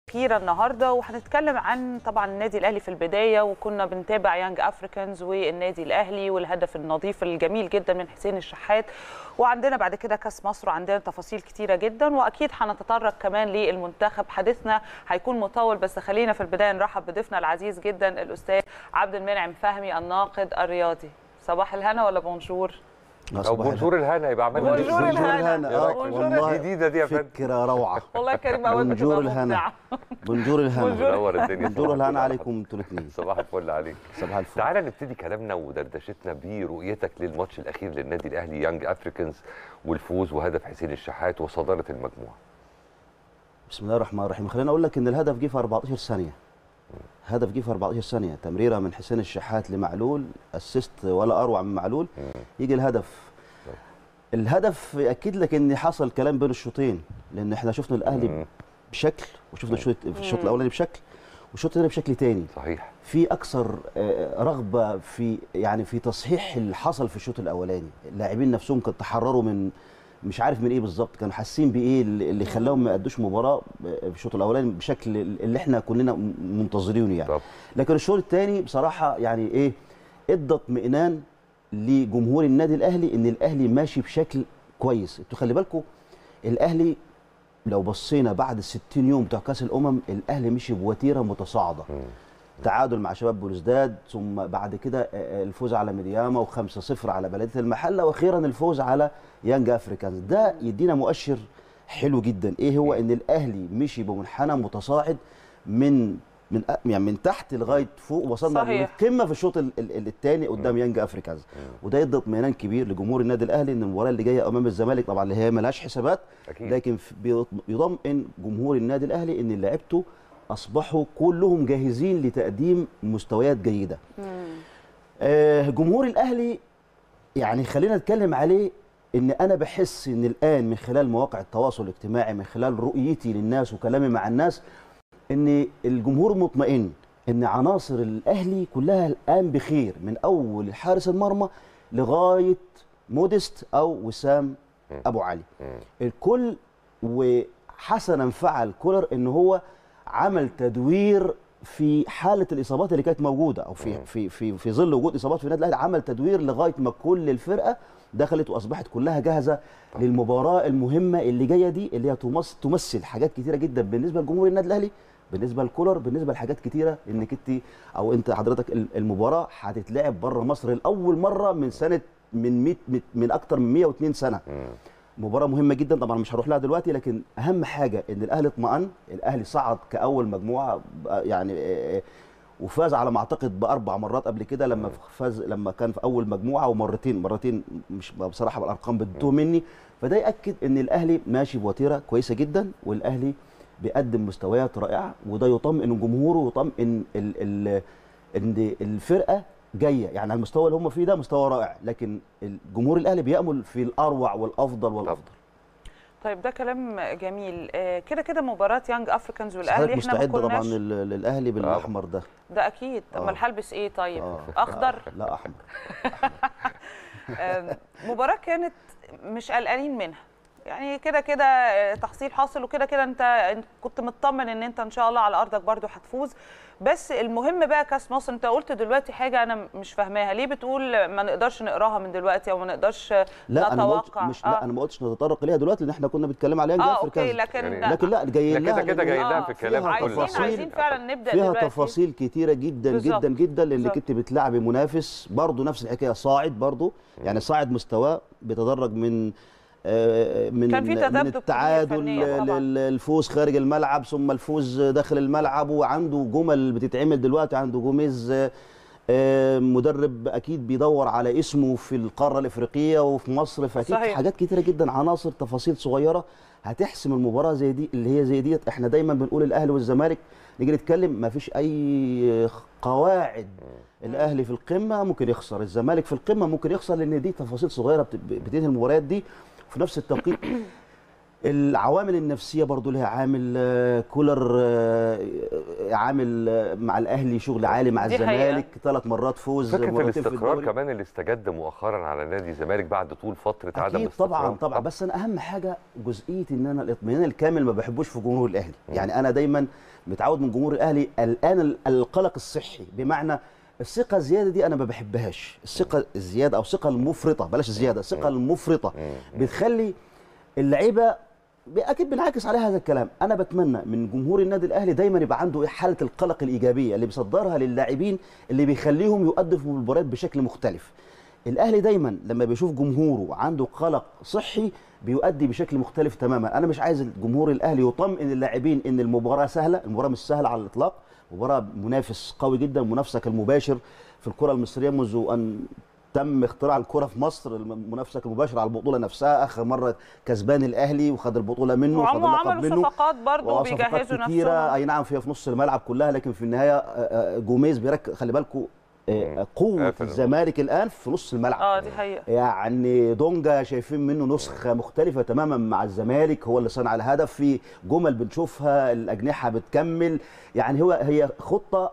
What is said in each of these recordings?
أخيرا النهارده وهنتكلم عن طبعا النادي الاهلي في البدايه وكنا بنتابع يانج افريكانز والنادي الاهلي والهدف النظيف الجميل جدا من حسين الشحات وعندنا بعد كده كاس مصر وعندنا تفاصيل كتيره جدا واكيد هنتطرق كمان للمنتخب حديثنا هيكون مطول بس خلينا في البدايه نرحب بضيفنا العزيز جدا الاستاذ عبد المنعم فهمي الناقد الرياضي صباح الهنا ولا بونجور او بونجور الهنا يبقى عملنا بونجور دي. الهنا. إيه رأيك؟ بونجور والله جديده دي يا فندم فكرة روعة والله كريم اول ما بونجور تبقى الهنا. مبدعة. بونجور الهنا بونجور. منور الدنيا بونجور صباح الهنا الفل عليكم انتوا الاثنين صباح الفل عليك صباح الفل تعالى نبتدي كلامنا ودردشتنا برؤيتك للماتش الاخير للنادي الاهلي يانج افريكانز والفوز وهدف حسين الشحات وصداره المجموعه بسم الله الرحمن الرحيم خليني اقول لك ان الهدف جه في 14 ثانية هدف جه في 14 ثانية تمريرة من حسين الشحات لمعلول اسيست ولا اروع من معلول يجي الهدف الهدف ياكد لك ان حصل كلام بين الشوطين لان احنا شفنا الاهلي مم. بشكل وشفنا الشوط في الشوط الاولاني بشكل والشوط الثاني بشكل تاني صحيح في اكثر آه، رغبه في يعني في تصحيح اللي حصل في الشوط الاولاني اللاعبين نفسهم كانوا تحرروا من مش عارف من ايه بالظبط كانوا حاسين بايه اللي اللي خلاهم ما يأدوش مباراه في الشوط الاولاني بشكل اللي احنا كلنا م- منتظرينه يعني طب لكن الشوط الثاني بصراحه يعني ايه ادى اطمئنان لجمهور النادي الاهلي ان الاهلي ماشي بشكل كويس انتوا خلي بالكم الاهلي لو بصينا بعد ال 60 يوم بتوع كاس الامم الاهلي مشي بوتيره متصاعده مم. تعادل مع شباب بلوزداد ثم بعد كده آه، آه، الفوز على ميدياما و5-0 على بلديه المحله واخيرا الفوز على يانج افريكانز ده يدينا مؤشر حلو جدا ايه هو ان الاهلي مشي بمنحنى متصاعد من من أ- يعني من تحت لغايه فوق وصلنا صحيح. للقمه في الشوط الثاني قدام يانج افريكانز وده يدي اطمئنان كبير لجمهور النادي الاهلي ان المباراه اللي جايه امام الزمالك طبعا اللي هي ملهاش حسابات اكيد لكن في- بيط- بيطمئن جمهور النادي الاهلي ان لعيبته اصبحوا كلهم جاهزين لتقديم مستويات جيده. آه جمهور الاهلي يعني خلينا نتكلم عليه ان انا بحس ان الان من خلال مواقع التواصل الاجتماعي من خلال رؤيتي للناس وكلامي مع الناس ان الجمهور مطمئن ان عناصر الاهلي كلها الان بخير من اول حارس المرمى لغايه موديست او وسام ابو علي. مم. الكل وحسنا فعل كولر ان هو عمل تدوير في حاله الاصابات اللي كانت موجوده او في في في في ظل وجود اصابات في النادي الاهلي عمل تدوير لغايه ما كل الفرقه دخلت واصبحت كلها جاهزه للمباراه المهمه اللي جايه دي اللي هي تمثل تمثل حاجات كتيره جدا بالنسبه لجمهور النادي الاهلي بالنسبه لكولر بالنسبه لحاجات كتيره انك انت او انت حضرتك ال- المباراه هتتلعب بره مصر لاول مره من سنه من 100 من اكتر من 102 سنه مم. مباراة مهمة جدا طبعا مش هروح لها دلوقتي لكن أهم حاجة إن الأهلي اطمأن، الأهلي صعد كأول مجموعة بقى يعني آه، وفاز على ما أعتقد بأربع مرات قبل كده لما فاز لما كان في أول مجموعة ومرتين مرتين مش بصراحة الأرقام بتتوه مني فده يأكد إن الأهلي ماشي بوتيرة كويسة جدا والأهلي بيقدم مستويات رائعة وده يطمئن جمهوره ويطمئن ال ال ان الفرقه جايه يعني على المستوى اللي هم فيه ده مستوى رائع لكن الجمهور الاهلي بيامل في الاروع والافضل والافضل طيب ده كلام جميل آه، كده كده مباراه يانج افريكانز والاهلي حضرتك احنا ما مستعد طبعا كناش لل- للاهلي بالاحمر ده ده اكيد آه. امال هلبس ايه طيب آه. اخضر لا احمر آم، مباراة كانت مش قلقانين منها يعني كده كده آه، تحصيل حاصل وكده كده انت انت كنت مطمن ان انت ان شاء الله على ارضك برضو هتفوز بس المهم بقى كاس مصر انت قلت دلوقتي حاجه انا مش فاهماها ليه بتقول ما نقدرش نقراها من دلوقتي او ما نقدرش لا انا ما قلتش نتوقع مش لا انا ما قلتش نتطرق ليها دلوقتي لان احنا كنا بنتكلم على يانج اه اوكي افريكانز لكن يعني- لا. لكن لا جاي لا لها كده كده لأن جاي لها آه، في الكلام فيها عايزين تفاصيل. عايزين فعلا نبدا فيها دلوقتي تفاصيل كتيره جدا بالظبط. جدا جدا لانك بالظبط. انت بتلعبي منافس برضه نفس الحكايه صاعد برضه يعني صاعد مستواه بيتدرج من آه، من كان في من تذبذب كبير التعادل فنياً طبعاً. لل- الفوز خارج الملعب ثم الفوز داخل الملعب وعنده جمل بتتعمل دلوقتي عنده جوميز آه، آه، مدرب اكيد بيدور على اسمه في القاره الافريقيه وفي مصر فاكيد صحيح. حاجات كتيره جدا عناصر تفاصيل صغيره هتحسم المباراه زي دي اللي هي زي ديت احنا دايما بنقول الاهلي والزمالك نيجي نتكلم ما فيش اي قواعد الاهلي في القمه ممكن يخسر الزمالك في القمه ممكن يخسر لان دي تفاصيل صغيره بت- بتنهي المباريات دي وفي نفس التوقيت العوامل النفسيه برضو لها عامل آه، كولر آه، عامل آه، مع الاهلي شغل عالي مع دي حقيقة. الزمالك ثلاث مرات فوز فكره مرتين في الاستقرار الدوري كمان اللي استجد مؤخرا على نادي الزمالك بعد طول فتره عدم اكيد استقرار طبعا طبعا بس انا اهم حاجه جزئيه ان انا الاطمئنان الكامل ما بحبوش في جمهور الاهلي يعني انا دايما متعود من جمهور الاهلي الان ال- القلق الصحي بمعنى الثقه الزياده دي انا ما بحبهاش الثقه الزياده او الثقه المفرطه بلاش الزياده الثقه المفرطه بتخلي اللعيبه اكيد بنعكس عليها هذا الكلام انا بتمنى من جمهور النادي الاهلي دايما يبقى عنده حاله القلق الايجابيه اللي بيصدرها للاعبين اللي بيخليهم يؤدوا في المباريات بشكل مختلف الاهلي دايما لما بيشوف جمهوره عنده قلق صحي بيؤدي بشكل مختلف تماما انا مش عايز الجمهور الاهلي يطمئن اللاعبين ان المباراه سهله المباراه مش سهله على الاطلاق مباراه منافس قوي جدا منافسك المباشر في الكره المصريه منذ ان تم اختراع الكره في مصر المنافسه المباشره على البطوله نفسها اخر مره كسبان الاهلي وخد البطوله منه وخد وعملوا اللقب عملوا منه صفقات برضه وصفقات بيجهزوا كتيره نفسهم اي نعم فيها في نص الملعب كلها لكن في النهايه آه، آه، جوميز بيركز خلي بالكم آه، قوه قافل. الزمالك الان في نص الملعب اه دي حقيقه يعني دونجا شايفين منه نسخة مختلفة تماما مع الزمالك هو اللي صنع الهدف في جمل بنشوفها الأجنحة بتكمل يعني هو هي خطة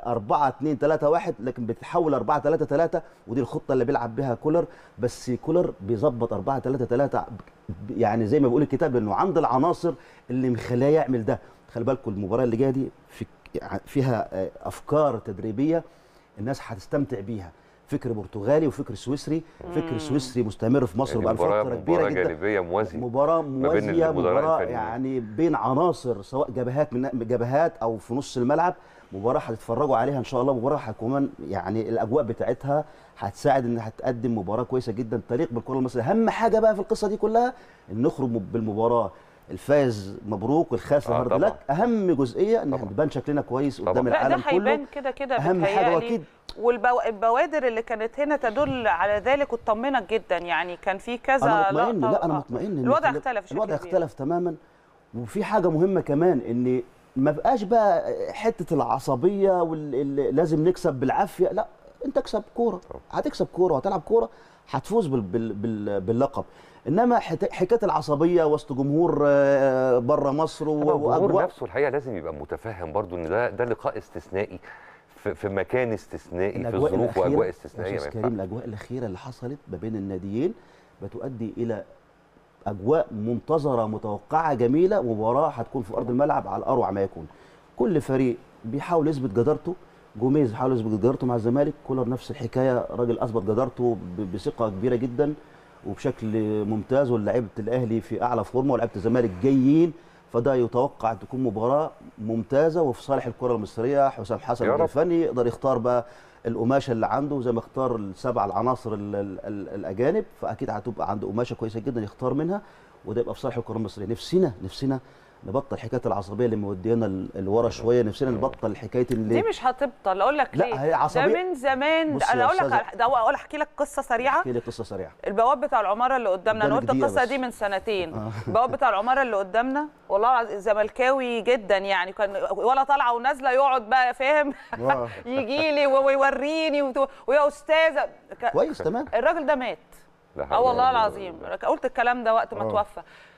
4 2 3 1 لكن بتتحول 4 3 3 ودي الخطة اللي بيلعب بها كولر بس كولر بيظبط 4 3 3 يعني زي ما بيقول الكتاب انه عنده العناصر اللي مخليه يعمل ده خلي بالكم المباراة اللي جاية دي في فيها آه، أفكار تدريبية الناس هتستمتع بيها فكر برتغالي وفكر سويسري فكر سويسري مستمر في مصر يعني بقى مباراة فتره كبيره مباراة جدا جانبية موازية مباراه ما بين موازيه المدراء مباراه الفنيين. يعني بين عناصر سواء جبهات من جبهات او في نص الملعب مباراه هتتفرجوا عليها ان شاء الله مباراه هتكون يعني الاجواء بتاعتها هتساعد انها تقدم مباراه كويسه جدا تليق بالكره المصريه اهم حاجه بقى في القصه دي كلها ان نخرج بالمباراه الفايز مبروك والخاسر آه هارد طبعاً. لك اهم جزئيه ان طبعاً. نبان شكلنا كويس طبعاً. قدام لا ده العالم كله هيبان كده كده اهم حاجه بيتهيألي. واكيد والبوادر اللي كانت هنا تدل على ذلك وتطمنك جدا يعني كان في كذا انا مطمئن لقطة. لا انا آه. مطمئن إن الوضع خلي- اختلف بشكل الوضع كبير. اختلف تماما وفي حاجه مهمه كمان ان ما بقاش بقى حته العصبيه واللي لازم نكسب بالعافيه لا انت اكسب كوره هتكسب كوره وهتلعب كوره هتفوز بال بال بال باللقب انما حت- حكايه العصبيه وسط جمهور بره مصر و- طبعا الجمهور واجواء نفسه الحقيقه لازم يبقى متفهم برضو ان ده ده لقاء استثنائي في, في مكان استثنائي في الأجواء ظروف الأخيرة- واجواء يا استثنائيه أستاذ ما كريم ينفعش. الاجواء الاخيره اللي حصلت ما بين الناديين بتؤدي الى اجواء منتظره متوقعه جميله مباراه هتكون في ارض الملعب على اروع ما يكون كل فريق بيحاول يثبت جدارته جوميز بيحاول يثبت جدارته مع الزمالك كولر نفس الحكايه راجل اثبت جدارته ب- بثقه كبيره جدا وبشكل ممتاز واللعيبه الاهلي في اعلى فورمه ولاعيبه الزمالك جايين فده يتوقع ان تكون مباراه ممتازه وفي صالح الكره المصريه حسام حسن يا رب. الفني يقدر يختار بقى القماشه اللي عنده زي ما اختار السبع العناصر ال ال ال الاجانب فاكيد هتبقى عنده قماشه كويسه جدا يختار منها وده يبقى في صالح الكره المصريه نفسنا نفسنا نبطل حكايه العصبيه اللي مودينا ل- لورا شويه نفسنا نبطل حكايه دي اللي مش هتبطل اقول لك لا، ليه هي عصبية. ده من زمان بص انا يا اقول لك أستاذة. على- ده اقول احكي لك قصه سريعه احكي لي قصه سريعه البواب بتاع العماره اللي قدامنا انا قدامك قلت دقيقة القصه بس. دي من سنتين آه. البواب بتاع العماره اللي قدامنا والله العظيم زملكاوي جدا يعني كان ولا طالعه ونازله يقعد بقى فاهم آه. يجي لي ويوريني وت- ويا استاذه ك- كويس تمام الراجل ده مات لا اه حول والله ولا العظيم قوة قلت الكلام ده وقت ما آه. توفى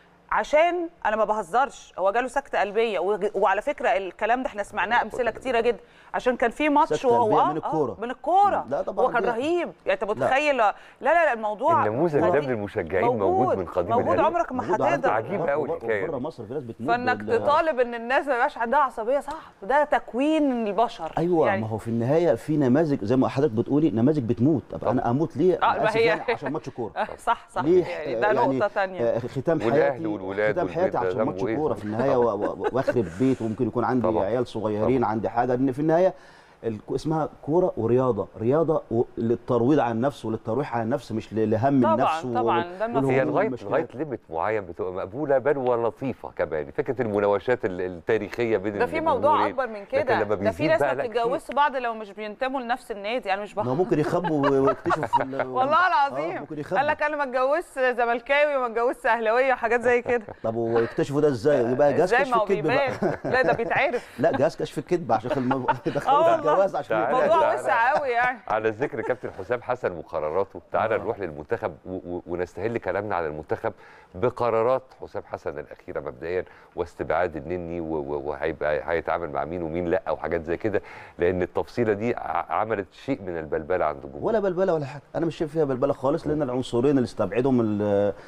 عشان انا ما بهزرش هو جاله سكته قلبيه وج- وعلى فكره الكلام ده احنا سمعناه امثله كتيره جدا عشان كان في ماتش سكتة وهو قلبية آه، من آه، الكورة. من الكوره لا طبعاً هو كان دي- رهيب يعني انت متخيل لا لا لا الموضوع النموذج ده قديم. من المشجعين موجود من قديم موجود الأزل. عمرك ما موجود عندك. هتقدر عجيب قوي الحكاية دي. بره مصر في ناس بتموت فانك بال- تطالب ان الناس ما يبقاش عندها عصبيه صح ده تكوين البشر ايوه يعني ما هو في النهايه في نماذج زي ما حضرتك بتقولي نماذج بتموت طب انا اموت ليه؟ آه، ما للأسف هي- يعني عشان ماتش كوره آه، صح صح ليه يعني آه، ده يعني نقطه ثانيه آه، ختام والأهل حياتي والولاد ختام والبيت حياتي ده عشان ذنبه ماتش إيه؟ كوره في النهايه و- و- واخرب بيت وممكن يكون عندي طبعاً. عيال صغيرين طبعاً. عندي حاجه ان في النهايه ال- اسمها كوره ورياضه رياضه و- للترويض عن النفس وللترويح عن النفس مش ل- لهم طبعاً، النفس طبعاً، وال- ده المفروض. والهموم هي لغايه والمشكلات. لغايه ليميت معين بتبقى مقبوله بل ولطيفه كمان فكره المناوشات ال- التاريخيه بين ده في موضوع الجمهورين. اكبر من لكن كده لما ده في بيزيد ناس بقى ما لا كتير. بتتجوزش بعض لو مش بينتموا لنفس النادي انا مش ما هو بخ... ممكن يخبوا ويكتشفوا في ال- والله آه، العظيم ممكن يخبوا قال لك انا ما اتجوزش زملكاوي وما اتجوزش اهلاويه وحاجات زي كده طب ويكتشفوا ده ازاي؟ يبقى جهاز ازاي كشف ما هو الكذب بقى بيبان لا ده بيتعرف لا جهاز كشف الكذب عشان الموضوع آه يدخلوا والله. الجواز عشان تعالى. يبقى- موضوع تعالى. وسع قوي يعني على ذكر كابتن حسام حسن وقراراته تعالى آه. نروح للمنتخب و- و- ونستهل كلامنا على المنتخب بقرارات حسام حسن الاخيره مبدئيا واستبعاد النني و- و- وهيبقى هيتعامل مع مين ومين لا وحاجات زي كده لان التفصيله دي ع- عملت شيء من البلبله عند الجمهور ولا بلبله ولا حاجه انا مش شايف فيها بلبله خالص لان العنصرين اللي استبعدهم ال-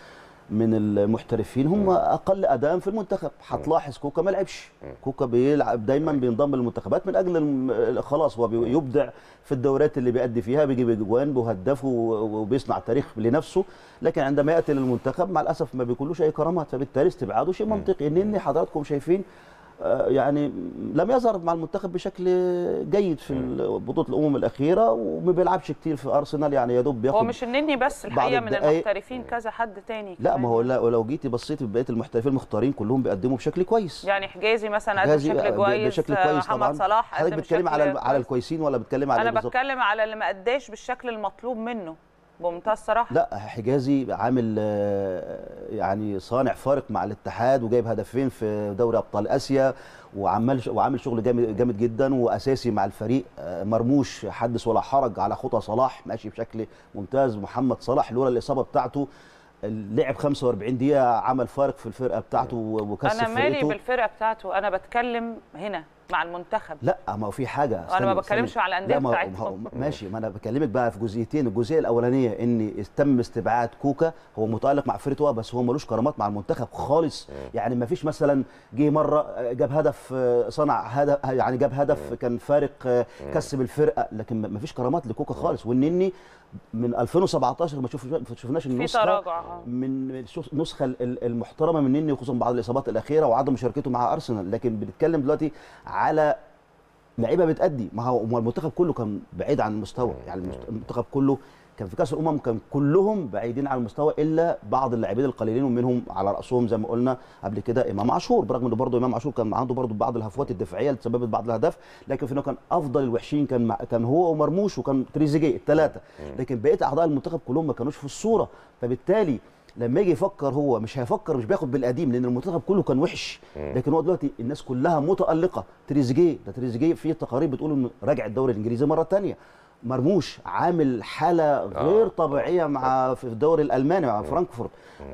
من المحترفين هم اقل اداء في المنتخب هتلاحظ كوكا ما لعبش كوكا بيلعب دايما بينضم للمنتخبات من اجل الم- خلاص هو بيبدع في الدورات اللي بيأدي فيها بيجيب اجوان بيهدف و- وبيصنع تاريخ لنفسه لكن عندما ياتي للمنتخب مع الاسف ما بيكونلوش اي كرامات فبالتالي استبعاده شيء منطقي انني حضراتكم شايفين آه، يعني لم يظهر مع المنتخب بشكل جيد في بطوله الامم الاخيره وما بيلعبش كتير في ارسنال يعني يا دوب بياخد هو مش النني بس الحقيقه من الدقايق- المحترفين كذا حد تاني لا كمان. ما هو لا ولو جيتي بصيتي في بقيه المحترفين المختارين كلهم بيقدموا بشكل كويس يعني حجازي مثلا قدم غازي بشكل ب- كويس بشكل كويس محمد طبعا صلاح حضرتك قدم بتتكلم على بشكل على كويس. الكويسين ولا بتتكلم على انا إيه بالظبط؟ بتكلم على اللي ما اداش بالشكل المطلوب منه بمنتهى الصراحه لا حجازي عامل آه، يعني صانع فارق مع الاتحاد وجايب هدفين في دوري ابطال اسيا وعمل وعامل شغل جامد جامد جدا واساسي مع الفريق آه، مرموش حدث ولا حرج على خطى صلاح ماشي بشكل ممتاز محمد صلاح لولا الاصابه بتاعته لعب 45 دقيقه عمل فارق في الفرقه بتاعته وكسب انا مالي فرقته بالفرقه بتاعته انا بتكلم هنا مع المنتخب لا ما هو في حاجه أنا ما استنى- بتكلمش استنى. على الأندية لا، ما هو- بتاعتهم. ما هو- ماشي ما انا بكلمك بقى في جزئيتين الجزئيه الاولانيه ان تم استبعاد كوكا هو متالق مع فرقته آه، بس هو ملوش كرامات مع المنتخب خالص يعني ما فيش مثلا جه مره آه، جاب هدف آه، صنع هدف يعني جاب هدف كان فارق آه، كسب الفرقه لكن ما فيش كرامات لكوكا خالص والنني من 2017 ما شوف- ما شفناش في النسخه تراجع آه. من الشوف- النسخه ال- ال- المحترمه من نني وخصوصا بعد الاصابات الاخيره وعدم مشاركته مع ارسنال لكن بنتكلم دلوقتي على لعيبه بتأدي ما هو ما هو المنتخب كله كان بعيد عن المستوى يعني المست- المنتخب كله كان في كاس الامم كان كلهم بعيدين عن المستوى الا بعض اللاعبين القليلين ومنهم على راسهم زي ما قلنا قبل كده امام عاشور برغم انه برضه امام عاشور كان عنده برضه بعض الهفوات الدفاعيه اللي تسببت بعض الاهداف لكن في انه كان افضل الوحشين كان مع كان هو ومرموش وكان تريزيجيه الثلاثه لكن بقيه اعضاء المنتخب كلهم ما كانوش في الصوره فبالتالي لما يجي يفكر هو مش هيفكر مش بياخد بالقديم لان المنتخب كله كان وحش لكن هو دلوقتي الناس كلها متالقه تريزيجيه ده تريزيجيه في تقارير بتقول انه راجع الدوري الانجليزي مره ثانيه مرموش عامل حاله غير طبيعيه مع في الدوري الالماني مع فرانكفورت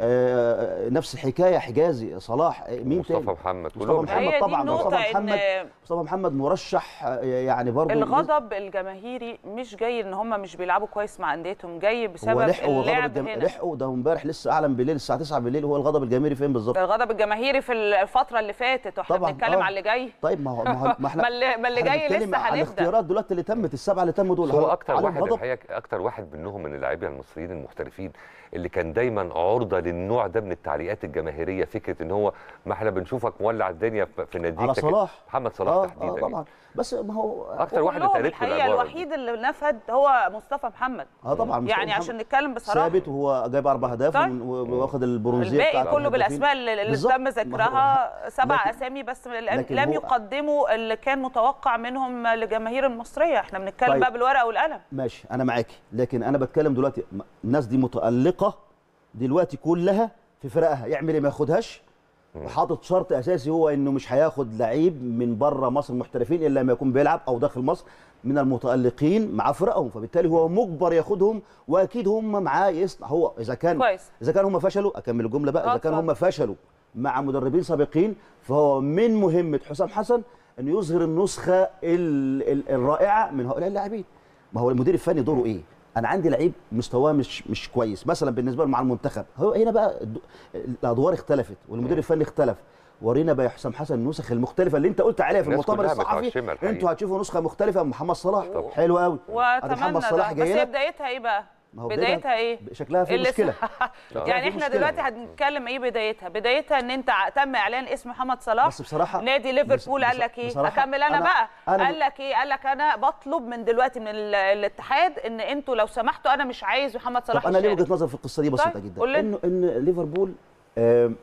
آه نفس الحكايه حجازي صلاح آه، مين مصطفى تاني محمد مصطفى كلهم محمد هي دي طبعا النقطة مصطفى إن محمد مصطفى محمد مرشح آه، يعني برضه الغضب الجماهيري مش جاي ان هم مش بيلعبوا كويس مع انديتهم جاي هو بسبب لحقوا غضب اللعب الجم... هنا لحقوا ده امبارح لسه اعلن بالليل الساعه 9 بالليل هو الغضب الجماهيري فين بالظبط الغضب الجماهيري في الفتره اللي فاتت واحنا طبعاً، بنتكلم آه. على اللي جاي طيب ما هو ما, هو ما احنا ما اللي- ما اللي إحنا جاي بنتكلم لسه على هنبدأ. الاختيارات دلوقتي اللي تمت السبعه اللي تموا دول هو هل- اكتر على واحد الغضب؟ الحقيقه اكتر واحد منهم من اللاعبين المصريين المحترفين اللي كان دايما عرضه للنوع ده من التعليقات الجماهيريه فكره ان هو ما احنا بنشوفك مولع الدنيا في في ناديك على لكن صلاح محمد صلاح اه, تحديدا آه يعني. طبعا بس ما هو اكتر واحد وكلهم اتقالت له الحقيقه العباره دي. الوحيد اللي نفد هو مصطفى محمد اه طبعا مصطفى يعني محمد عشان نتكلم بصراحه ثابت وهو جايب اربع اهداف طيب. و- واخد البرونزيه الباقي بتاعت كله الهدافين. بالاسماء اللي اللي بالظبط. تم ما هو- ذكرها سبع لكن- اسامي بس لم لكن لم هو- يقدموا اللي كان متوقع منهم للجماهير المصريه احنا بنتكلم طيب. بقى بالورقه والقلم ماشي انا معاكي لكن انا بتكلم دلوقتي م- الناس دي متالقه دلوقتي كلها في فرقها يعمل ايه ما ياخدهاش وحاطط شرط اساسي هو انه مش هياخد لعيب من بره مصر محترفين الا لما يكون بيلعب او داخل مصر من المتالقين مع فرقهم فبالتالي هو مجبر ياخدهم واكيد هم معاه يصنع هو اذا كان كويس. اذا كان هم فشلوا اكمل الجمله بقى آه، اذا كان اتفضل. هم فشلوا مع مدربين سابقين فهو من مهمه حسام حسن انه يظهر النسخه ال ال الرائعه من هؤلاء اللاعبين ما هو المدير الفني دوره ايه انا عندي لعيب مستواه مش مش كويس مثلا بالنسبه له مع المنتخب هو هنا بقى الد- الادوار اختلفت والمدير الفني اختلف ورينا بقى يا حسام حسن النسخ المختلفه اللي انت قلت عليها في الناس المؤتمر كلها الصحفي متوشمة الحقيقة. انتوا هتشوفوا نسخه مختلفه من محمد صلاح طبعا. حلو قوي أدي واتمنى محمد ده صلاح بس جاي هي لك بدايتها ايه بقى ما هو بدايتها ايه شكلها في اللي مشكله يعني في احنا مشكلة. دلوقتي هنتكلم ايه بدايتها بدايتها ان انت ع- تم اعلان اسم محمد صلاح بس بصراحة- نادي ليفربول بس- قال لك ايه بصراحة اكمل انا, أنا- بقى أنا- قال لك ايه قال لك انا بطلب من دلوقتي من ال- الاتحاد ان انتوا لو سمحتوا انا مش عايز محمد صلاح طب انا ليه يشارك. وجهه نظر في القصه دي بسيطه طيب، جدا قول لنا. انه ان ليفربول آم،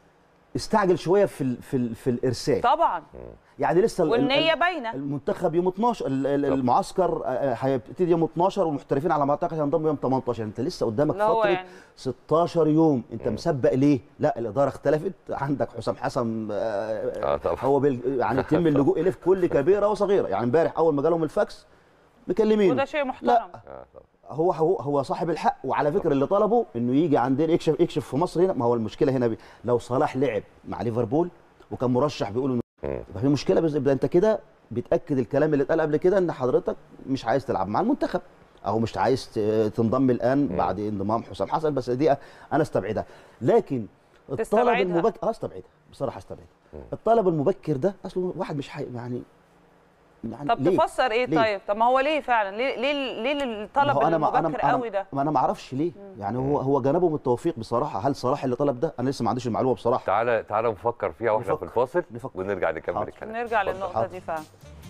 استعجل شويه في ال في ال في الارسال طبعا يعني لسه ال- ال- والنيه باينه المنتخب يوم 12 ال- ال- المعسكر آه، هيبتدي يوم 12 والمحترفين على ما اعتقد هينضموا يوم 18 انت لسه قدامك اللي هو فتره يعني. 16 يوم انت مسبق ليه لا الاداره اختلفت عندك حسام حسن آه، آه، طبعا. هو بال... يعني يتم اللجوء اليه في كل كبيره وصغيره يعني امبارح اول ما جالهم الفاكس مكلمين وده شيء محترم لا آه، طبعا. هو هو هو صاحب الحق وعلى فكره اللي طلبه انه يجي عندنا يكشف يكشف في مصر هنا ما هو المشكله هنا بي. لو صلاح لعب مع ليفربول وكان مرشح بيقولوا انه مم. يبقى في مشكله بس يبقى انت كده بتاكد الكلام اللي اتقال قبل كده ان حضرتك مش عايز تلعب مع المنتخب او مش عايز ت- تنضم الان بعد انضمام حسام حسن بس دي انا استبعدها لكن الطلب تستبعدها. المبكر اه استبعدها بصراحه استبعدها الطلب المبكر ده اصله واحد مش حي... يعني يعني طب ليه؟ تفسر ايه ليه؟ طيب طب ما هو ليه فعلا ليه ليه ليه ما الطلب هو أنا ما- المبكر أنا قوي ده ما انا ما اعرفش ليه يعني هو هو جنبه من التوفيق بصراحه هل صلاح اللي طلب ده انا لسه ما عنديش المعلومه بصراحه تعالى تعالى نفكر فيها واحنا في نفكر. الفاصل نفكر. ونرجع نكمل حاضر. الكلام نرجع اتفضل. للنقطه حاضر. دي فعلا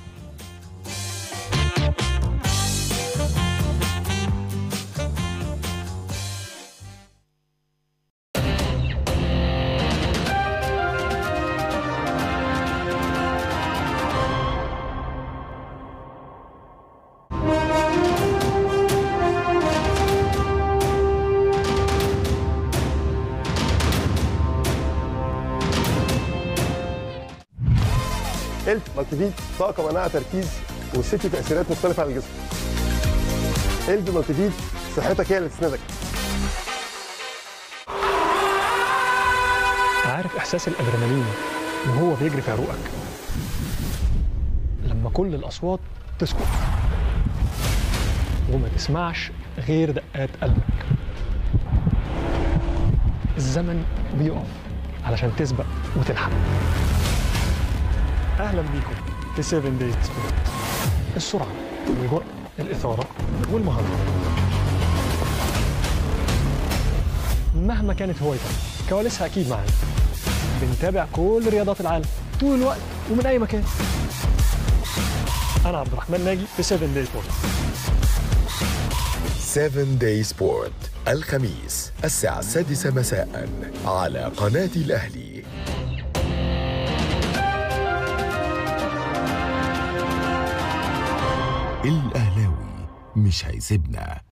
الف مالتيفيت طاقه مناعه تركيز وست تاثيرات مختلفه على الجسم الف مالتيفيت صحتك هي اللي تسندك عارف احساس الادرينالين وهو بيجري في عروقك لما كل الاصوات تسكت وما تسمعش غير دقات قلبك الزمن بيقف علشان تسبق وتلحق اهلا بيكم في 7 دايز سبورت السرعه الجرأة الاثاره والمهاره مهما كانت هوايتك كواليسها اكيد معانا بنتابع كل رياضات العالم طول الوقت ومن اي مكان انا عبد الرحمن ناجي في 7 دايز سبورت 7 داي سبورت الخميس الساعة السادسة مساء على قناة الأهلي الأهلاوي مش هيسيبنا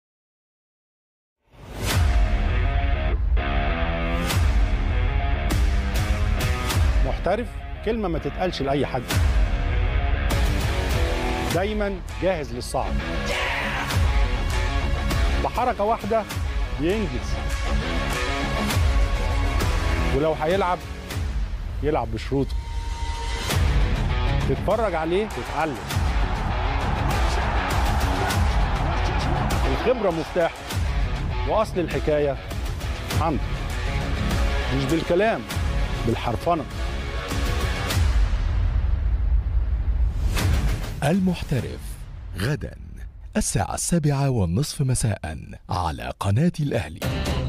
محترف كلمة ما تتقالش لأي حد دايما جاهز للصعب بحركة واحدة بينجز ولو هيلعب يلعب بشروطه تتفرج عليه تتعلم الخبرة مفتاح وأصل الحكاية عنده مش بالكلام بالحرفنه المحترف غدا الساعة السابعة والنصف مساء على قناة الأهلي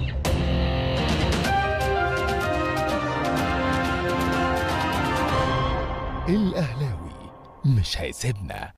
الأهلاوي مش هيسيبنا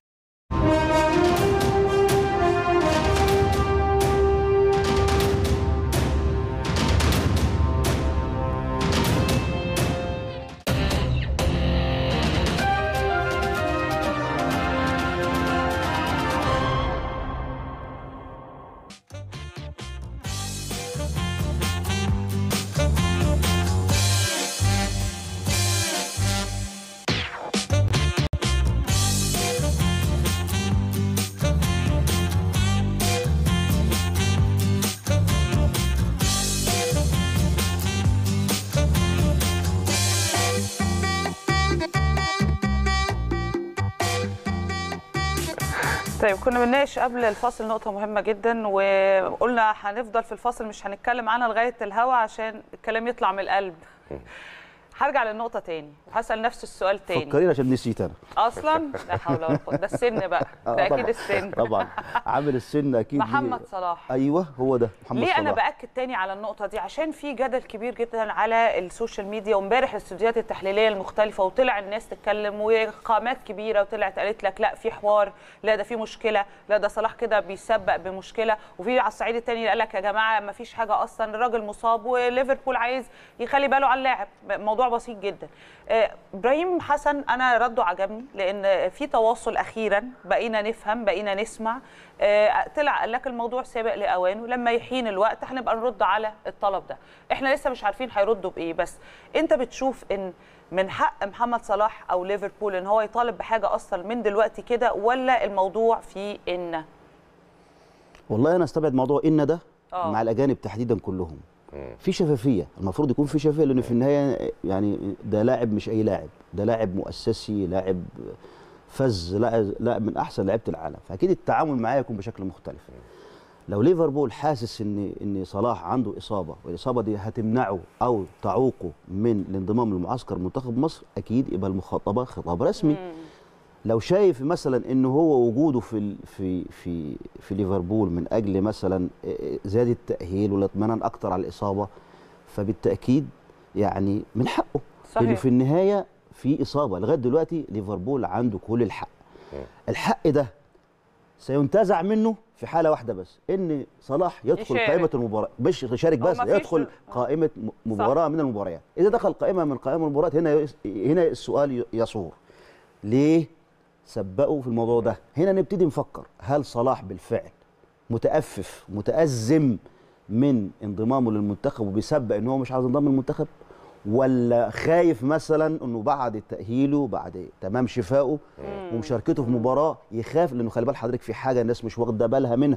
طيب كنا بنناقش قبل الفاصل نقطة مهمة جدا وقلنا هنفضل في الفاصل مش هنتكلم عنها لغاية الهوا عشان الكلام يطلع من القلب هرجع للنقطة تاني وهسأل نفس السؤال تاني فكريني عشان نسيت انا أصلا لا حول ولا قوة ده السن بقى آه، ده أكيد طبعاً. السن طبعا عامل السن اكيد ليه- محمد صلاح ايوه هو ده محمد ليه صلاح انا باكد تاني على النقطه دي عشان في جدل كبير جدا على السوشيال ميديا وامبارح الاستوديوهات التحليليه المختلفه وطلع الناس تتكلم وقامات كبيره وطلعت قالت لك لا في حوار لا ده في مشكله لا ده صلاح كده بيسبق بمشكله وفي على الصعيد التاني قال لك يا جماعه ما فيش حاجه اصلا الراجل مصاب وليفربول عايز يخلي باله على اللاعب موضوع بسيط جدا آه، ابراهيم حسن انا رده عجبني لان في تواصل اخيرا بقينا نفهم بقينا نسمع آه، طلع قال لك الموضوع سابق لاوانه لما يحين الوقت هنبقى نرد على الطلب ده احنا لسه مش عارفين هيردوا بايه بس انت بتشوف ان من حق محمد صلاح او ليفربول ان هو يطالب بحاجه اصلا من دلوقتي كده ولا الموضوع فيه ان والله انا استبعد موضوع ان ده آه. مع الاجانب تحديدا كلهم في شفافيه المفروض يكون في شفافيه لان في النهايه يعني ده لاعب مش اي لاعب ده لاعب مؤسسي لاعب فاز لا لا من احسن لعيبه العالم فاكيد التعامل معاه يكون بشكل مختلف لو ليفربول حاسس ان ان صلاح عنده اصابه والاصابه دي هتمنعه او تعوقه من الانضمام لمعسكر منتخب مصر اكيد يبقى المخاطبه خطاب رسمي لو شايف مثلا ان هو وجوده في ال- في في في ليفربول من اجل مثلا زياده التاهيل والاطمئنان اكتر على الاصابه فبالتاكيد يعني من حقه صحيح. لانه في النهايه في اصابه لغايه دلوقتي ليفربول عنده كل الحق الحق ده سينتزع منه في حاله واحده بس ان صلاح يدخل يشارك. قائمه المباراه مش يشارك هو بس مفيش- يدخل قائمه م- مباراه من المباريات اذا دخل قائمه من قائمه المباريات هنا يس- هنا السؤال ي- يصور ليه سبقوا في الموضوع ده هنا نبتدي نفكر هل صلاح بالفعل متأفف متأزم من انضمامه للمنتخب وبيسبق ان هو مش عايز ينضم للمنتخب ولا خايف مثلا انه بعد تأهيله بعد تمام شفائه ومشاركته في مباراة يخاف لانه خلي بال حضرتك في حاجة الناس مش واخدة بالها منها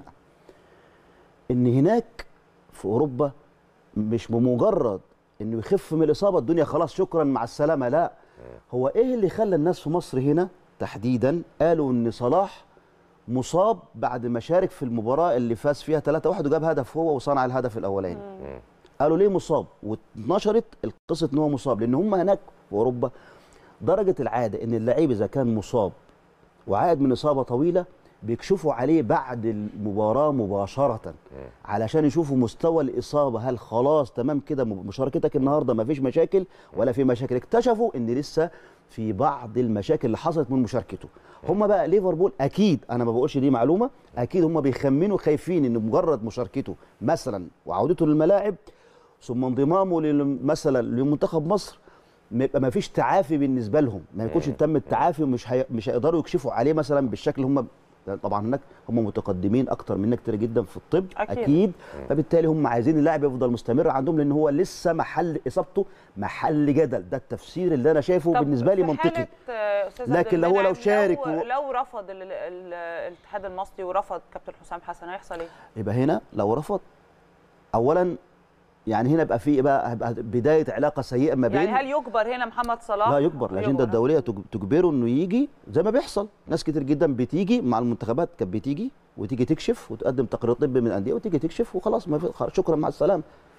ان هناك في اوروبا مش بمجرد انه يخف من الاصابه الدنيا خلاص شكرا مع السلامه لا هو ايه اللي خلى الناس في مصر هنا تحديدا قالوا ان صلاح مصاب بعد ما شارك في المباراه اللي فاز فيها 3-1 وجاب هدف هو وصنع الهدف الاولاني قالوا ليه مصاب واتنشرت القصه ان هو مصاب لان هم هناك في اوروبا درجه العاده ان اللعيب اذا كان مصاب وعائد من اصابه طويله بيكشفوا عليه بعد المباراه مباشره علشان يشوفوا مستوى الاصابه هل خلاص تمام كده مشاركتك النهارده ما فيش مشاكل ولا في مشاكل اكتشفوا ان لسه في بعض المشاكل اللي حصلت من مشاركته هم بقى ليفربول اكيد انا ما بقولش دي معلومه اكيد هم بيخمنوا خايفين ان مجرد مشاركته مثلا وعودته للملاعب ثم انضمامه لل- مثلا لمنتخب مصر ما يبقى ما فيش تعافي بالنسبه لهم ما يكونش تم التعافي ومش هي... مش هيقدروا يكشفوا عليه مثلا بالشكل هم طبعا هناك هم متقدمين اكتر منا كتير جدا في الطب أكيد. اكيد فبالتالي هم عايزين اللاعب يفضل مستمر عندهم لان هو لسه محل اصابته محل جدل ده التفسير اللي انا شايفه طب بالنسبه لي في منطقي حالة، آه، أستاذ لكن عبد لو هو لو المنعم شارك لو, و- لو رفض ال- ال- الاتحاد المصري ورفض كابتن حسام حسن هيحصل ايه؟ يبقى هنا لو رفض اولا يعني هنا يبقى في بقى هيبقى بدايه علاقه سيئه ما بين يعني هل يجبر هنا محمد صلاح؟ لا يجبر الاجنده الدوليه تج- تجبره انه يجي زي ما بيحصل ناس كتير جدا بتيجي مع المنتخبات كانت بتيجي وتيجي تكشف وتقدم تقرير طبي من الانديه وتيجي تكشف وخلاص ما في خلاص شكرا مع السلامه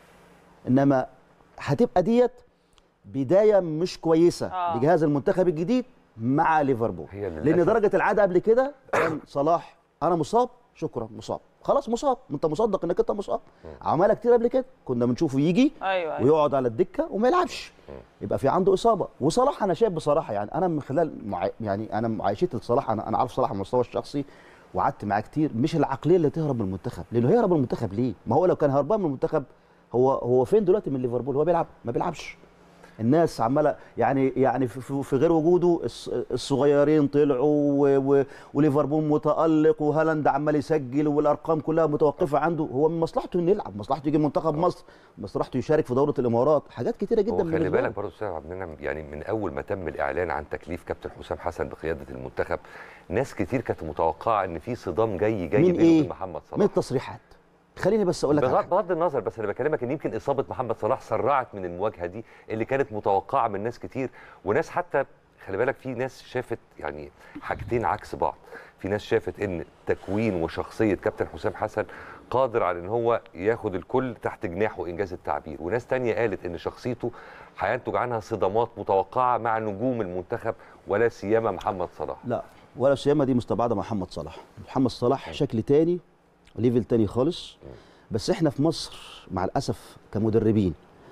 انما هتبقى ديت بدايه مش كويسه آه. لجهاز المنتخب الجديد مع ليفربول هي للأسف. لان درجه العاده قبل كده كان صلاح انا مصاب شكرا مصاب خلاص مصاب انت مصدق انك انت مصاب عملها كتير قبل كده كنا بنشوفه يجي ايوه ايوه ويقعد على الدكه وما يلعبش يبقى في عنده اصابه وصلاح انا شايف بصراحه يعني انا من خلال مع... يعني انا معايشتي لصلاح انا انا عارف صلاح على المستوى الشخصي وقعدت معاه كتير مش العقليه اللي تهرب من المنتخب لانه هيهرب من المنتخب ليه؟ ما هو لو كان هربان من المنتخب هو هو فين دلوقتي من ليفربول؟ هو بيلعب ما بيلعبش الناس عماله يعني يعني في- في في غير وجوده الص- الصغيرين طلعوا و- و- وليفربول متالق وهالاند عمال يسجل والارقام كلها متوقفه عنده هو من مصلحته انه يلعب مصلحته يجي منتخب مصر مصلحته يشارك في دوره الامارات حاجات كتيره جدا هو خلي بالنسبة له. بالك برضه استاذ عبد المنعم يعني من اول ما تم الاعلان عن تكليف كابتن حسام حسن بقياده المنتخب ناس كتير كانت متوقعه ان في صدام جاي جاي مين بينه وبين ايه؟ محمد من صلاح التصريحات خليني بس اقول لك على بغض حاجة. بغض النظر بس انا بكلمك ان يمكن اصابه محمد صلاح سرعت من المواجهه دي اللي كانت متوقعه من ناس كتير وناس حتى خلي بالك في ناس شافت يعني حاجتين عكس بعض في ناس شافت ان تكوين وشخصيه كابتن حسام حسن قادر على ان هو ياخد الكل تحت جناحه انجاز التعبير وناس تانية قالت ان شخصيته هينتج عنها صدامات متوقعه مع نجوم المنتخب ولا سيما محمد صلاح لا ولا سيما دي مستبعده مع محمد صلاح محمد صلاح شكل تاني ليفل تاني خالص بس احنا في مصر مع الاسف كمدربين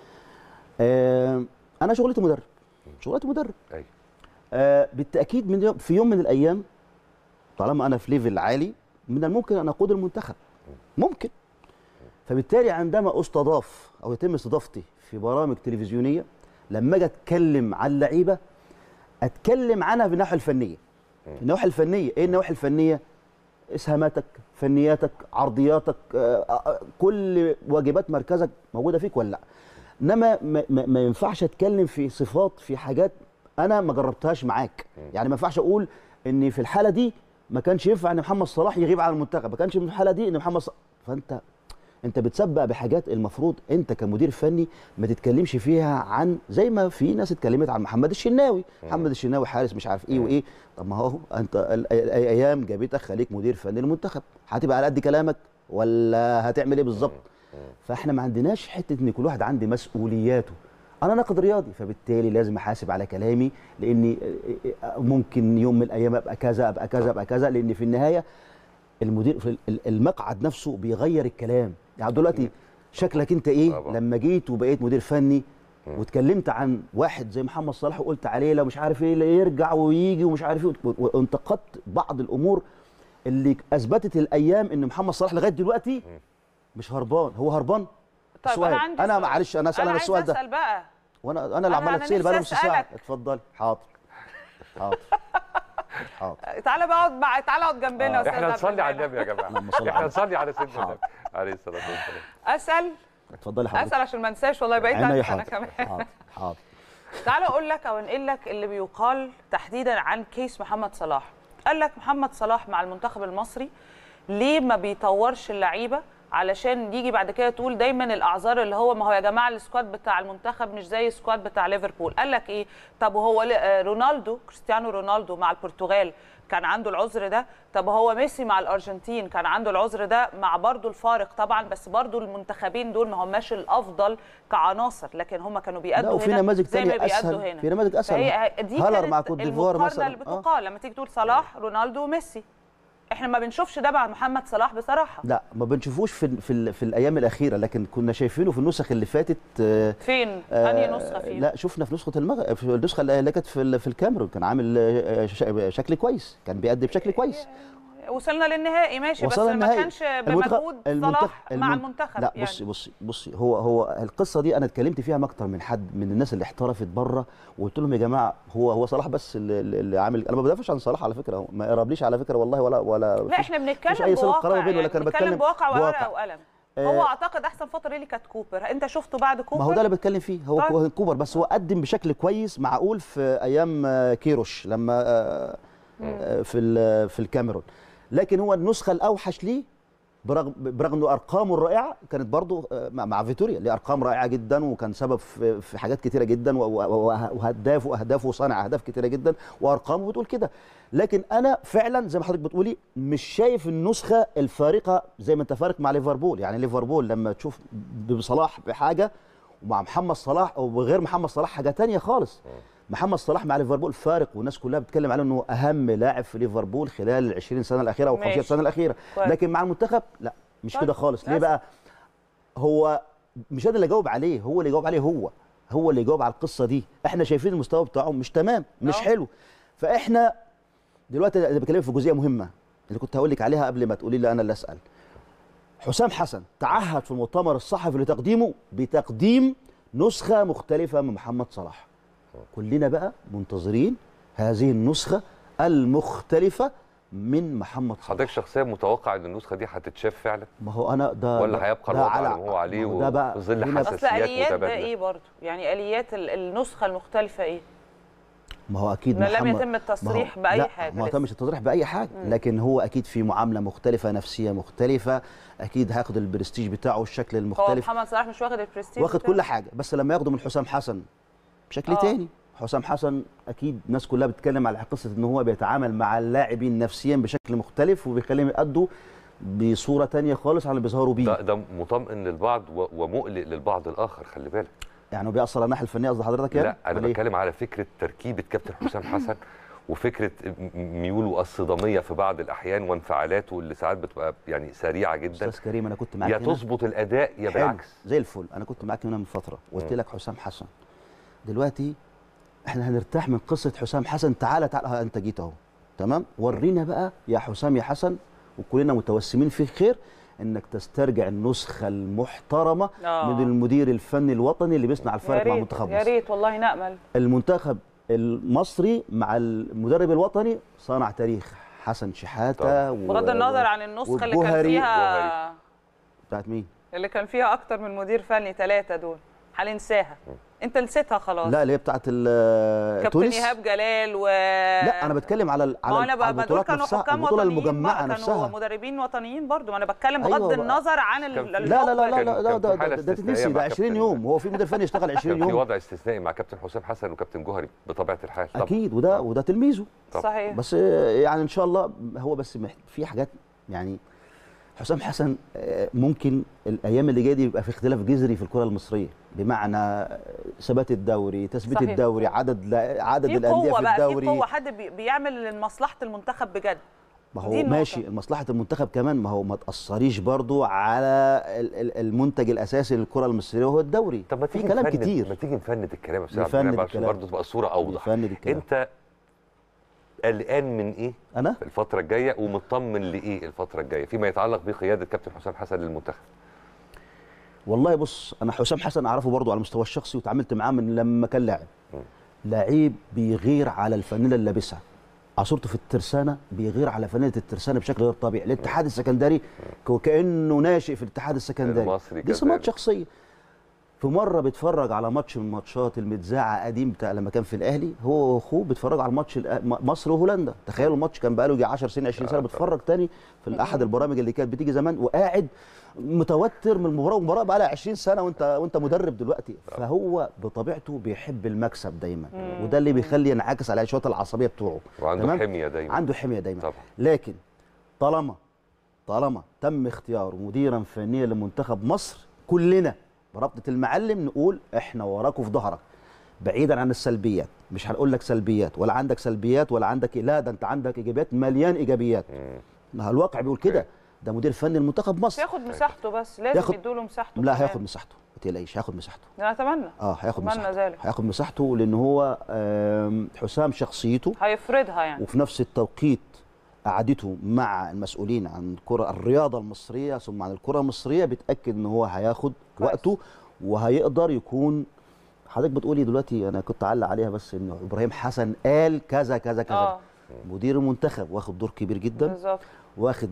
آه انا شغلتي مدرب شغلتي مدرب ايوه آه بالتاكيد من يوم في يوم من الايام طالما انا في ليفل عالي من الممكن ان اقود المنتخب ممكن فبالتالي عندما استضاف او يتم استضافتي في برامج تلفزيونيه لما اجي اتكلم عن اللعيبه اتكلم عنها في الناحيه الفنيه النواحي الفنيه ايه النواحي الفنيه اسهاماتك فنياتك عرضياتك آه، آه، كل واجبات مركزك موجوده فيك ولا لا انما ما, ما, ما ينفعش اتكلم في صفات في حاجات انا ما جربتهاش معاك يعني ما ينفعش اقول ان في الحاله دي ما كانش ينفع ان محمد صلاح يغيب عن المنتخب ما كانش في الحاله دي ان محمد صلاح فانت انت بتسبق بحاجات المفروض انت كمدير فني ما تتكلمش فيها عن زي ما في ناس اتكلمت عن محمد الشناوي محمد الشناوي حارس مش عارف ايه وايه طب ما هو انت ال- ال- الايام جابتك خليك مدير فني للمنتخب هتبقى على قد كلامك ولا هتعمل ايه بالظبط فاحنا ما عندناش حته ان كل واحد عنده مسؤولياته انا ناقد رياضي فبالتالي لازم احاسب على كلامي لاني ممكن يوم من الايام ابقى كذا ابقى كذا ابقى كذا لان في النهايه المدير في ال- المقعد نفسه بيغير الكلام يعني دلوقتي شكلك انت ايه طبعا. لما جيت وبقيت مدير فني واتكلمت عن واحد زي محمد صلاح وقلت عليه لو مش عارف ايه لا يرجع ويجي ومش عارف ايه و- وانتقدت بعض الامور اللي اثبتت الايام ان محمد صلاح لغايه دلوقتي مش هربان هو هربان طيب سؤال. انا عندي انا سؤال. معلش انا اسال انا انا عايزة السؤال ده اسال بقى وانا انا اللي أنا- عمال أنا اتسال بقى نفسي نص ساعه أسألك. اتفضلي حاضر حاضر حاضر تعالى بقى اقعد مع تعالى اقعد جنبنا يا آه. أستاذ احنا عبد نصلي على المنعم. النبي يا جماعه اللهم صل احنا على نصلي على سيدنا حاضر. النبي عليه الصلاه والسلام اسال اتفضلي حضرتك اسال عشان ما انساش والله بقيت عينيا انسى انا حاضر كمان حاضر حاضر تعالى اقول لك او انقل لك اللي بيقال تحديدا عن كيس محمد صلاح قال لك محمد صلاح مع المنتخب المصري ليه ما بيطورش اللعيبه علشان يجي بعد كده تقول دايما الاعذار اللي هو ما هو يا جماعه السكواد بتاع المنتخب مش زي السكواد بتاع ليفربول قال لك ايه طب هو ل- آه، رونالدو كريستيانو رونالدو مع البرتغال كان عنده العذر ده طب هو ميسي مع الارجنتين كان عنده العذر ده مع برضو الفارق طبعا بس برضو المنتخبين دول ما هماش الافضل كعناصر لكن هم كانوا بيأدوا لا وفي هنا نماذج زي ما تانية بيأدوا اسهل هنا في نماذج اسهل فهي دي هالر كانت مع كوت ديفوار المقارنة مثلا اللي آه. بتقال لما تيجي تقول صلاح رونالدو وميسي احنا ما بنشوفش ده مع محمد صلاح بصراحه لا ما بنشوفوش في ال- في, ال- في الايام الاخيره لكن كنا شايفينه في النسخ اللي فاتت آه، فين آه، انهي نسخه فيه لا شفنا في نسخه المغرب في النسخه اللي كانت في ال- في الكاميرون كان عامل آه، ش- شكل كويس كان بيأدي بشكل كويس وصلنا للنهائي ماشي بس وصلنا ما النهائي. كانش المنتخب- بمجهود المنتخب- صلاح مع المن- المنتخب لا يعني. بصي بصي بصي هو هو القصه دي انا اتكلمت فيها مع اكتر من حد من الناس اللي احترفت بره وقلت لهم يا جماعه هو هو صلاح بس اللي, اللي عامل انا ما بدافعش عن صلاح على فكره هو ما يقربليش على فكره والله ولا ولا لا احنا مفيش بنتكلم أي صلة بواقع قرابة بينه، يعني لكن أنا بنتكلم بتكلم بواقع وورقه بواقع. وقلم آه. هو اعتقد احسن فتره ليه كانت كوبر انت شفته بعد كوبر ما هو ده اللي بتكلم فيه هو طيب. طيب. كوبر بس هو قدم بشكل كويس معقول في ايام آه، كيروش لما آه، آه، في ال- في الكاميرون لكن هو النسخه الاوحش ليه برغم برغم انه ارقامه الرائعه كانت برضه آه، مع مع فيتوريا ليه ارقام رائعه جدا وكان سبب في في حاجات كتيره جدا و- و- و- وهداف واهدافه وصانع اهداف كتيره جدا وارقامه بتقول كده لكن انا فعلا زي ما حضرتك بتقولي مش شايف النسخه الفارقه زي ما انت فارق مع ليفربول يعني ليفربول لما تشوف بصلاح بحاجه ومع محمد صلاح او بغير محمد صلاح حاجه تانية خالص محمد صلاح مع ليفربول فارق والناس كلها بتتكلم عليه انه اهم لاعب في ليفربول خلال ال 20 سنه الاخيره او 15 ماشي. سنه الاخيره كويس. لكن مع المنتخب لا مش طيب، كده خالص ليه لازم. بقى هو مش انا اللي اجاوب عليه هو اللي يجاوب عليه هو هو اللي يجاوب على القصه دي احنا شايفين المستوى بتاعه مش تمام مش أه. حلو فاحنا دلوقتي انا بكلمك في جزئيه مهمه اللي كنت هقول لك عليها قبل ما تقولي لي انا اللي اسال حسام حسن تعهد في المؤتمر الصحفي لتقديمه بتقديم نسخه مختلفه من محمد صلاح كلنا بقى منتظرين هذه النسخه المختلفه من محمد صلاح حضرتك شخصيا متوقع ان النسخه دي هتتشاف فعلا ما هو انا ده ولا ده- هيبقى ده الوضع على ما هو عليه ما هو ده بقى وفي ظل هنا- حساسيات اصل اليات ده متبادلة. ايه برضه يعني اليات ال- النسخه المختلفه ايه ما هو اكيد ما لم محمد- يتم ما هو- التصريح بأي لا، حاجة ما هو لسه. تمش التصريح باي حاجه لكن هو اكيد في معامله مختلفه نفسيه مختلفه اكيد هياخد البرستيج بتاعه الشكل هو المختلف محمد صلاح مش واخد البرستيج واخد بتاعه؟ كل حاجه بس لما ياخده من حسام حسن بشكل آه. تاني حسام حسن اكيد الناس كلها بتتكلم على قصه ان هو بيتعامل مع اللاعبين نفسيا بشكل مختلف وبيخليهم يأدوا بصوره تانية خالص عن اللي بيظهروا بيه ده ده مطمئن للبعض و- ومقلق للبعض الاخر خلي بالك يعني هو بيأثر على الناحيه الفنيه قصد حضرتك يعني لا انا ولا إيه؟ بتكلم على فكره تركيبه كابتن حسام حسن وفكره م- ميوله الصداميه في بعض الاحيان وانفعالاته اللي ساعات بتبقى يعني سريعه جدا استاذ كريم انا كنت معاك يا هنا. تظبط الاداء يا حلو، بالعكس زي الفل انا كنت معاك هنا من فتره قلت مم. لك حسام حسن دلوقتي احنا هنرتاح من قصه حسام حسن تعالى تعالى ها انت جيت اهو تمام ورينا بقى يا حسام يا حسن وكلنا متوسمين فيك خير انك تسترجع النسخه المحترمه آه. من المدير الفني الوطني اللي بيصنع يا الفرق مع ريت منتخب يا مصر ريت والله نامل المنتخب المصري مع المدرب الوطني صنع تاريخ حسن شحاته و... بغض النظر عن النسخه اللي كان والجوهري- فيها بتاعت مين اللي كان فيها اكتر من مدير فني ثلاثه دول هننساها انت نسيتها خلاص لا اللي هي بتاعت ال- كابتن تونس ايهاب جلال و لا انا بتكلم على ال- ما هو على انا ال- بقى على ما دول البطولات كانوا نفسها حكام البطوله وطنيين المجمعه بقى، كانوا نفسها مدربين وطنيين برضو ما انا بتكلم أيوة بغض بقى. النظر عن كان ال- في- لا لا لا لا كان- لا كان ده في ده حالة ده, ده استثنائية تتنسي مع ده 20 كابتن- يوم هو في مدير فني يشتغل 20 كان في يوم وضع استثنائي مع كابتن حسام حسن وكابتن جوهري بطبيعه الحال طبعا اكيد وده وده تلميذه طبعا. صحيح بس آه، يعني ان شاء الله هو بس محت... في حاجات يعني حسام حسن آه، ممكن الايام اللي جايه دي يبقى في اختلاف جذري في الكره المصريه بمعنى آه، ثبات الدوري تثبيت صحيح. الدوري عدد لا عدد في الانديه قوه في بقى في الدوري قوه حد بي- بيعمل لمصلحه المنتخب بجد ما دي هو النقطة. ماشي مصلحه المنتخب كمان ما هو ما تاثريش برضو على ال- ال- المنتج الاساسي للكره المصريه وهو الدوري طب ما في تيجي كلام نفند- كتير ما تيجي نفند الكلام يا استاذ عبد نفند المنعم عشان الكلام. برضه تبقى الصوره اوضح نفند الكلام. انت قلقان من ايه انا في الفتره الجايه ومطمن لايه الفتره الجايه فيما يتعلق بقياده كابتن حسام حسن للمنتخب والله بص انا حسام حسن اعرفه برضو على المستوى الشخصي وتعاملت معاه من لما كان لاعب لعيب بيغير على الفانيله اللي لابسها عصرته في الترسانه بيغير على فانيله الترسانه بشكل غير طبيعي الاتحاد السكندري وكانه ناشئ في الاتحاد السكندري المصري دي سمات كذلك. شخصيه في مره بيتفرج على ماتش من الماتشات المتذاعه قديم بتاع لما كان في الاهلي هو واخوه بيتفرجوا على الماتش الأ- م- مصر وهولندا تخيلوا الماتش كان بقاله يجي 10 سنين 20 سنه آه، بيتفرج تاني في احد البرامج اللي كانت بتيجي زمان وقاعد متوتر من المباراه والمباراه بقى لها 20 سنه وانت وانت مدرب دلوقتي فهو بطبيعته بيحب المكسب دايما وده اللي بيخلي ينعكس على شويه العصبيه بتوعه وعنده تمام؟ حميه دايما عنده حميه دايما طبعا لكن طالما طالما تم اختياره مديرا فنيا لمنتخب مصر كلنا بربطه المعلم نقول احنا وراكوا في ظهرك بعيدا عن السلبيات مش هنقول لك سلبيات ولا عندك سلبيات ولا عندك لا ده انت عندك ايجابيات مليان ايجابيات مم. ما هو الواقع بيقول كده ده مدير فني لمنتخب مصر ياخد مساحته بس لازم ياخد- يدوا له مساحته لا كمان. هياخد مساحته ما تقلقيش هياخد مساحته انا اتمنى اه هياخد أتمنى مساحته ذلك. هياخد مساحته لان هو آم، حسام شخصيته هيفرضها يعني وفي نفس التوقيت قعدته مع المسؤولين عن الكرة الرياضة المصرية ثم عن الكرة المصرية بتأكد ان هو هياخد كويس. وقته وهيقدر يكون حضرتك بتقولي دلوقتي انا كنت اعلق عليها بس ان ابراهيم حسن قال كذا كذا كذا اه مدير المنتخب واخد دور كبير جدا بالظبط واخد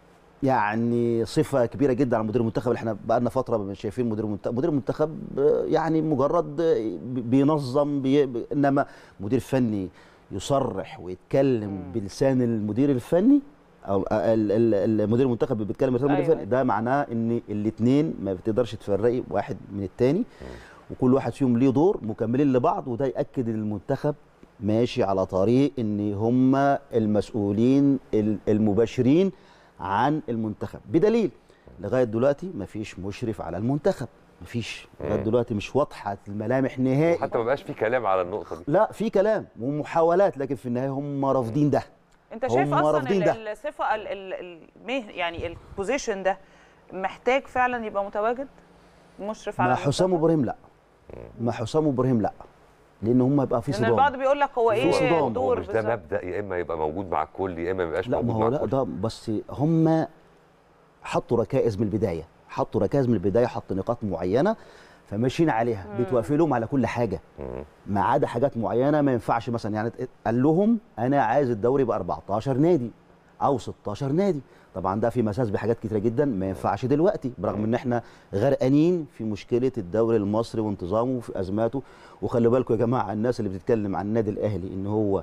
يعني صفه كبيره جدا على مدير المنتخب اللي احنا بقى لنا فتره مش شايفين مدير المنتخب مدير المنتخب آه، يعني مجرد آه، بينظم بي... ب- انما مدير فني يصرح ويتكلم بلسان المدير الفني او ال- ال- المدير المنتخب بيتكلم بلسان المدير أيوة. الفني ده معناه ان الاثنين ما بتقدرش تفرقي واحد من الثاني وكل واحد فيهم ليه دور مكملين لبعض وده ياكد ان المنتخب ماشي على طريق ان هم المسؤولين ال- المباشرين عن المنتخب بدليل لغايه دلوقتي مفيش مشرف على المنتخب مفيش لغايه مم. دلوقتي مش واضحه الملامح نهائي وحتى ما بقاش في كلام على النقطه دي لا في كلام ومحاولات لكن في النهايه هم رافضين ده انت شايف هم اصلا رافضين ال- ده. الصفه ال- ال- المه يعني البوزيشن ده محتاج فعلا يبقى متواجد مشرف على مع حسام المنتخب؟ ابراهيم لا مع حسام ابراهيم لا لان هم يبقى في لان البعض صدام بيقول لك هو في ايه صدام. هو دور مش ده بالظبط مبدا يا اما يبقى موجود مع الكل يا اما ما يبقاش لا ما موجود هو مع لا الكل ده بس هم حطوا ركائز من البدايه حطوا ركائز من البدايه حطوا نقاط معينه فماشيين عليها بتوافق لهم على كل حاجه مم. ما عدا حاجات معينه ما ينفعش مثلا يعني قال لهم انا عايز الدوري يبقى 14 نادي او 16 نادي طبعا ده في مساس بحاجات كتيره جدا ما ينفعش دلوقتي برغم ان احنا غرقانين في مشكله الدوري المصري وانتظامه وفي ازماته وخلي بالكم يا جماعه الناس اللي بتتكلم عن النادي الاهلي ان هو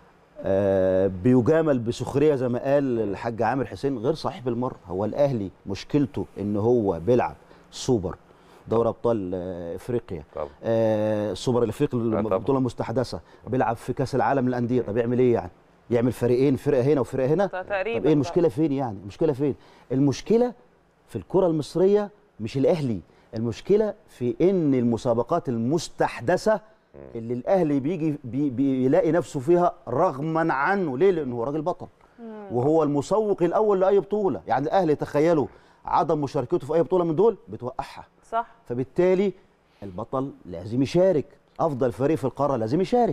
آه، بيجامل بسخريه زي ما قال الحاج عامر حسين غير صحيح بالمره هو الاهلي مشكلته ان هو بيلعب سوبر دوري ابطال آه، افريقيا طبعا. آه، السوبر الافريقي طبعا. البطوله المستحدثه بيلعب في كاس العالم للانديه طب يعمل ايه يعني يعمل فريقين فرقه هنا وفرقه هنا تقريبا طب ايه المشكله فين يعني المشكله فين المشكله في الكره المصريه مش الاهلي المشكله في ان المسابقات المستحدثه اللي الاهلي بيجي بي بيلاقي نفسه فيها رغما عنه ليه لانه هو راجل بطل وهو المسوق الاول لاي بطوله يعني الاهلي تخيلوا عدم مشاركته في اي بطوله من دول بتوقعها صح فبالتالي البطل لازم يشارك افضل فريق في القاره لازم يشارك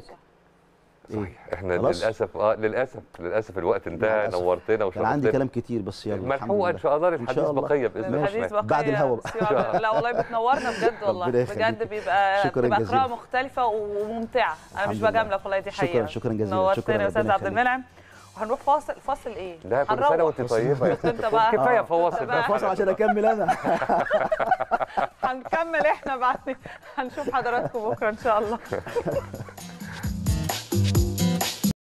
صحيح احنا خلاص؟ للاسف اه للاسف للاسف الوقت انتهى للأسف. نورتنا كان عندي وشرفتنا كلام كتير بس يلا الحمد ملحوقه ان لله. شاء الله إن للحديث شاء الله. بقيه باذن الله الحديث بقى بعد الهوا بقى. لا والله بتنورنا بجد والله ربنا يخليك. بجد بيبقى شكراً بتبقى جزيلاً. قراءه مختلفه وممتعه انا مش الحمد لله. بجاملك والله دي شكراً- حقيقه شكراً جزيلاً. نورتنا شكراً، يا استاذ ربنا عبد يخليك. المنعم وهنروح فاصل فاصل ايه لا كل سنه هنروح. وانت طيبه يا انت بقى كفايه آه. فواصل بقى. فاصل عشان اكمل انا هنروح وهنكمل احنا بعد هنشوف حضراتكم بكره ان شاء الله